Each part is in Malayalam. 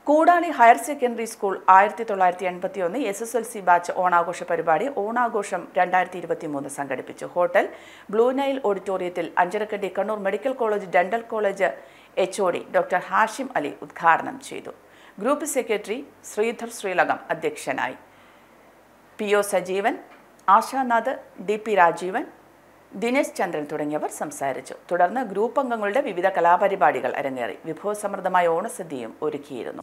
കൂടാളി ഹയർ സെക്കൻഡറി സ്കൂൾ ആയിരത്തി തൊള്ളായിരത്തി എൺപത്തി ഒന്ന് S S L C batch ഓണാഘോഷ പരിപാടി ഓണാഘോഷം രണ്ടായിരത്തി ഇരുപത്തി മൂന്ന് സംഘടിപ്പിച്ചു ഹോട്ടൽ ബ്ലൂ നൈൽ ഓഡിറ്റോറിയത്തിൽ Anjarakandy Kannur medical college dental college H O D doctor Hashim Ali ഉദ്ഘാടനം ചെയ്തു ഗ്രൂപ്പ് സെക്രട്ടറി ശ്രീധർ ശ്രീലകം അധ്യക്ഷനായി P O Sajeevan Ashanath D P Rajeevan Dinesh Chandran തുടങ്ങിയവർ സംസാരിച്ചു തുടർന്ന് ഗ്രൂപ്പ് അംഗങ്ങളുടെ വിവിധ കലാപരിപാടികൾ അരങ്ങേറി വിഭവസമൃദ്ധമായ ഓണസദ്യയും ഒരുക്കിയിരുന്നു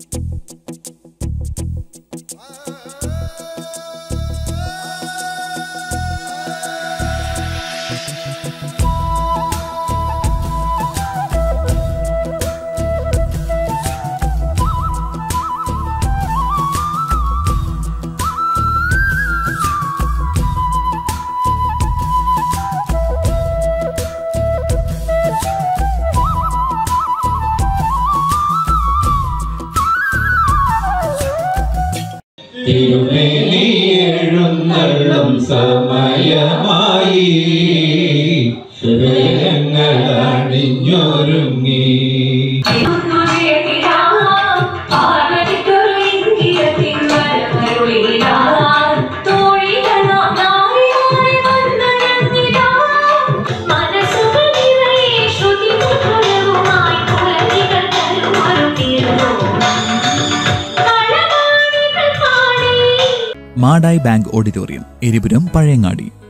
തിരുമേനിയെഴുന്നള്ളും സമയമായി ഹൃദയങ്ങൾ അണിഞ്ഞൊരുങ്ങി മാടായി ബാങ്ക് ഓഡിറ്റോറിയം എരിപുരം പഴയങ്ങാടി